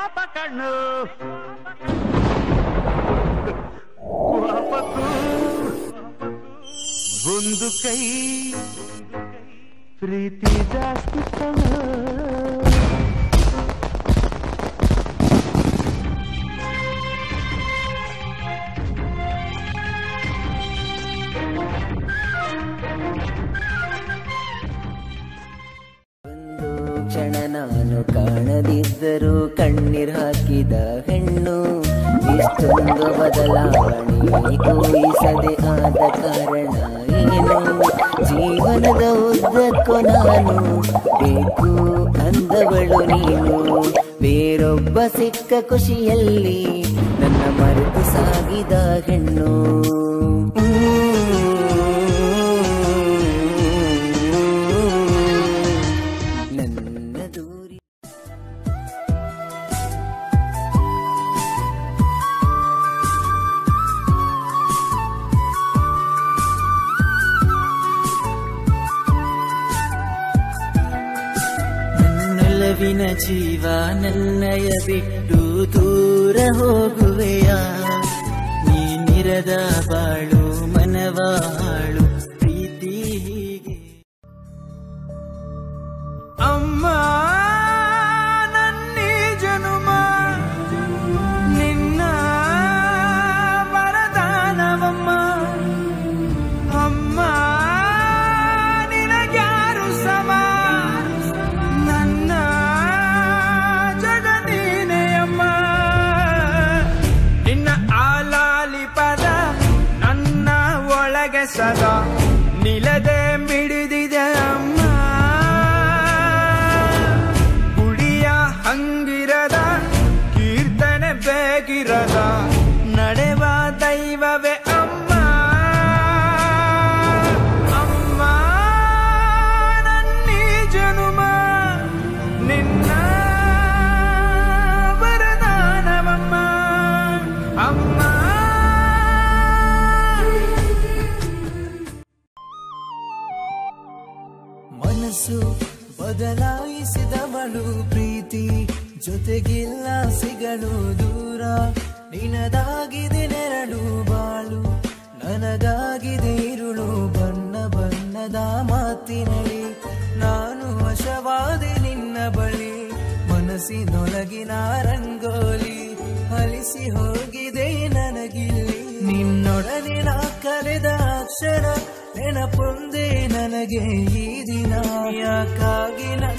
ಪಾಪ ಕಣ್ಣು ಪಾಪಕ್ಕೂ ಒಂದು ಕೈ ಪ್ರೀತಿ ಜಾಸ್ತಿ ಕಣೋ. ಒಂದು ಕ್ಷಣ ನಾನು ಕಾಣದಿದ್ದರೂ ಕಣ್ಣೀರ್ ಹಾಕಿದ ಹೆಣ್ಣು ಇಷ್ಟೊಂದು ಬದಲಾವಣೆ ಊಹಿಸದೆ ಆದ ಕಾರಣ ಏನು ಜೀವನದ ಉದ್ದಕ್ಕೂ ನಾನು ಬೇಕು ಅಂದವಳು ನೀನು ಬೇರೊಬ್ಬ ಸಿಕ್ಕ ಖುಷಿಯಲ್ಲಿ ನನ್ನ ಮರೆತು ಸಾಗಿದ ಹೆಣ್ಣು ನನ್ನ ದೂರಿ ನನ್ನೊಲವಿನ ಜೀವ ನನ್ನಯ ಬಿಟ್ಟು ದೂರ ಹೋಗುವೆಯ ನೀನಿರದ ಬಾಳು ಮನವ ಹಾಳು ಪ್ರೀತಿ ಹೀಗೆ ಅಮ್ಮ ನನ್ನಿ ಜನುಮ ನಿನ್ನ ವರದಾನವಮ್ಮ ಅಮ್ಮ ನಿನಗ್ಯಾರು ಸಮ ನನ್ನ ಜಗ ನೀನೇ ಅಮ್ಮ ನಿನ್ನ ಆಲಾಲಿ ಪದ ನನ್ನ ಒಳಗೆ ಸದಾ ನಿಲದೆ ಮಿಡಿದಿದೆ ಅಮ್ಮ ಗುಡಿಯ ಹಂಗಿರದ ಕೀರ್ತನೆ ಬೇಕಿರದ ನಡೆವ ದೈವವೇ ಅಮ್ಮ ಅಮ್ಮ ನನ್ನೀ ಜನುಮ ನಿನ್ನ ವರದಾನವಮ್ಮ ಅಮ್ಮ ಮನಸ್ಸು ಬದಲಾಯಿಸಿದವಳು ಪ್ರೀತಿ ಜೊತೆಗಿಲ್ಲ ಸಿಗಲು ದೂರ ನಿನದಾಗಿದೆ ನೆರಳು ಬಾಳು ನನಗಾಗಿದೆ ಇರುಳು ಬಣ್ಣ ಬಣ್ಣದ ಮಾತಿನಳಿ ನಾನು ವಶವಾದೆ ನಿನ್ನ ಬಳಿ ಮನಸ್ಸಿನೊಳಗಿನ ರಂಗೋಲಿ ಅಲಿಸಿ ಹೋಗಿದೆ ನನಗಿಲ್ಲಿ ನಿನ್ನೊಡನೆ ನಾ ಕಲೆದ ಅಕ್ಷರ ನೆನಪೊಂದೇ ನನಗೆ ಈ ದಿನ ಯಾಕಾಗಿ ನನ್ನ